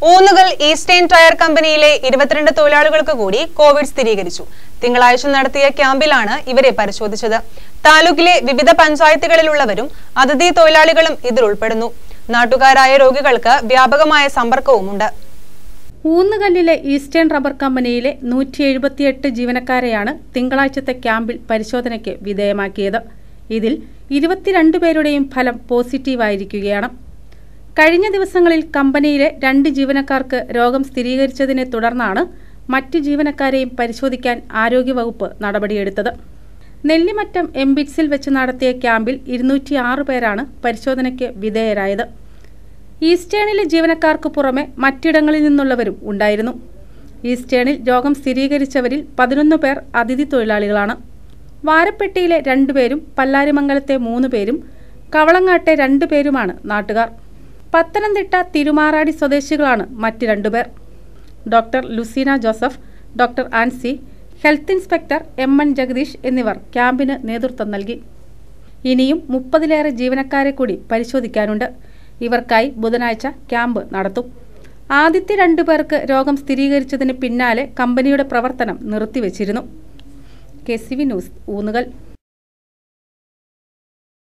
Oonnukal eastern tyre കമ്പനിയിലെ ഇരുപത്തിരണ്ട് തൊഴിലാളികൾക്ക് കൂടി കോവിഡ് സ്ഥിരീകരിച്ചു തിങ്കളാഴ്ച നടത്തിയ ക്യാമ്പിലാണ് ഇവരെ പരിശോധിച്ചത് താലൂക്കിലെ വിവിധ പഞ്ചായത്തുകളിലുള്ളവരും അതിഥി തൊഴിലാളികളും ഇതിൽ ഉൾപ്പെടുന്നു നാട്ടുകാരായ രോഗികൾക്ക് വ്യാപകമായ സമ്പർക്കവുമുണ്ട് ഊന്നുകല്ലിലെ ഈസ്റ്റേൺ റബ്ബർ കമ്പനിയിലെ നൂറ്റി എഴുപത്തിയെട്ട് ജീവനക്കാരെയാണ് തിങ്കളാഴ്ചത്തെ ക്യാമ്പിൽ പരിശോധനയ്ക്ക് വിധേയമാക്കിയത് ഇതിൽ ഇരുപത്തിരണ്ട് പേരുടെയും ഫലം പോസിറ്റീവായിരിക്കുകയാണ് കഴിഞ്ഞ ദിവസങ്ങളിൽ കമ്പനിയിലെ രണ്ട് ജീവനക്കാർക്ക് രോഗം സ്ഥിരീകരിച്ചതിനെ തുടർന്നാണ് മറ്റ് ജീവനക്കാരെയും പരിശോധിക്കാൻ ആരോഗ്യവകുപ്പ് നടപടിയെടുത്തത് നെല്ലിമറ്റം എംബിറ്റ്സിൽ വെച്ച് നടത്തിയ ക്യാമ്പിൽ ഇരുന്നൂറ്റി ആറ് പേരാണ് പരിശോധനയ്ക്ക് വിധേയരായത് ഈസ്റ്റേണിലെ ജീവനക്കാർക്ക് പുറമെ മറ്റിടങ്ങളിൽ നിന്നുള്ളവരും ഉണ്ടായിരുന്നു ഈസ്റ്റേണിൽ രോഗം സ്ഥിരീകരിച്ചവരിൽ പതിനൊന്ന് പേർ അതിഥി തൊഴിലാളികളാണ് വാരപ്പെട്ടിയിലെ രണ്ടുപേരും പല്ലാരിമംഗലത്തെ മൂന്ന് പേരും കവളങ്ങാട്ടെ രണ്ടു പേരുമാണ് നാട്ടുകാർ പത്തനംതിട്ട തിരുമാറാടി സ്വദേശികളാണ് മറ്റ് രണ്ടുപേർ doctor Lucina Joseph doctor Ancy health inspector M N Jagadish എന്നിവർ ക്യാമ്പിന് നേതൃത്വം നൽകി ഇനിയും മുപ്പതിലേറെ ജീവനക്കാരെ കൂടി പരിശോധിക്കാനുണ്ട് ഇവർക്കായി ബുധനാഴ്ച ക്യാമ്പ് നടത്തും ആദ്യത്തെ രണ്ടു പേർക്ക് രോഗം സ്ഥിരീകരിച്ചതിന് പിന്നാലെ കമ്പനിയുടെ പ്രവർത്തനം നിർത്തിവച്ചിരുന്നു K C V news Oonnukal